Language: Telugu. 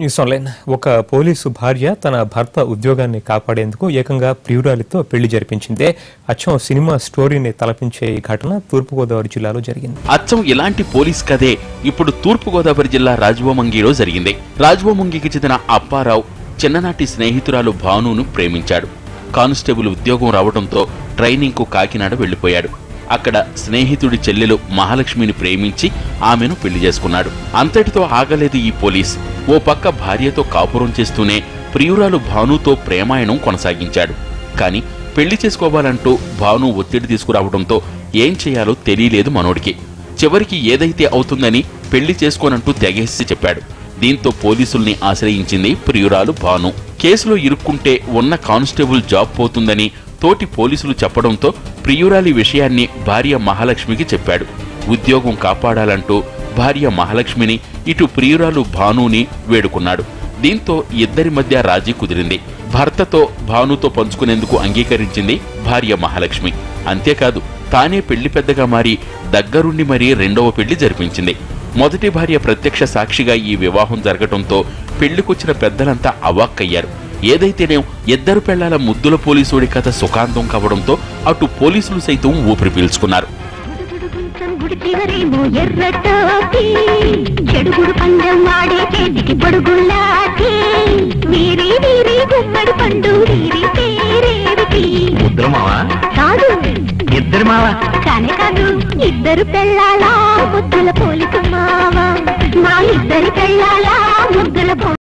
న్యూస్ ఆన్లైన్ ఒక పోలీసు భార్య తన భర్త ఉద్యోగాన్ని కాపాడేందుకు ఏకంగా ప్రియురాలితో పెళ్లి జరిపించిందే అచ్చం సినిమా స్టోరీని తలపించే ఈ ఘటన తూర్పుగోదావరి జిల్లాలో జరిగింది అచ్చం ఇలాంటి పోలీస్ కథే ఇప్పుడు తూర్పుగోదావరి జిల్లా రాజవోమంగిలో జరిగింది రాజవోమంగికి చెందిన అప్పారావు చిన్ననాటి స్నేహితురాలు భానును ప్రేమించాడు కానిస్టేబుల్ ఉద్యోగం రావడంతో ట్రైనింగ్కు కాకినాడ వెళ్లిపోయాడు అక్కడ స్నేహితుడి చెల్లెలు మహాలక్ష్మిని ప్రేమించి ఆమెను పెళ్లి చేసుకున్నాడు అంతటితో ఆగలేదు ఈ పోలీస్ ఓ పక్క భార్యతో కాపురం చేస్తూనే ప్రియురాలు భానుతో ప్రేమాయణం కొనసాగించాడు కాని పెళ్లి చేసుకోవాలంటూ భాను ఒత్తిడి తీసుకురావడంతో ఏం చేయాలో తెలియలేదు మనోడికి చివరికి ఏదైతే అవుతుందని పెళ్లి చేసుకోనంటూ తెగేసి చెప్పాడు దీంతో పోలీసుల్ని ఆశ్రయించింది ప్రియురాలు భాను కేసులో ఇరుక్కుంటే ఉన్న కానిస్టేబుల్ జాబ్ పోతుందని తోటి పోలీసులు చెప్పడంతో ప్రియురాలి విషయాన్ని భార్య మహాలక్ష్మికి చెప్పాడు ఉద్యోగం కాపాడాలంటూ భార్య మహాలక్ష్మిని ఇటు ప్రియురాలు భానుని వేడుకున్నాడు దీంతో ఇద్దరి మధ్య రాజీ కుదిరింది భర్తతో భానుతో పంచుకునేందుకు అంగీకరించింది భార్య మహాలక్ష్మి అంతేకాదు తానే పెళ్లి పెద్దగా మారి దగ్గరుండి మరీ రెండవ పెళ్లి జరిపించింది మొదటి భార్య ప్రత్యక్ష సాక్షిగా ఈ వివాహం జరగటంతో పెళ్లికొచ్చిన పెద్దలంతా అవాక్కయ్యారు ఏదైతేనేం ఇద్దరు పెళ్లాల ముద్దుల పోలీసుడి కథ సుఖాంతం కావడంతో అటు పోలీసులు సైతం ఊపిరి పీల్చుకున్నారు కొంచెం గుడి చివరేమో ఎర్ర టోపీ చెడుగుడు పందెం వాడే చేతికి పొడుగులాటి వీరి వీరి గుమ్మడి పండు వీరి పేరేమిటి ముద్ర మావా కాదు ఇద్దరు మావా కానే కాదు ఇద్దరు పెళ్ళాలా ముద్దుల పోలిక మావా మా ఇద్దరి పెళ్ళాలా ముద్దుల పో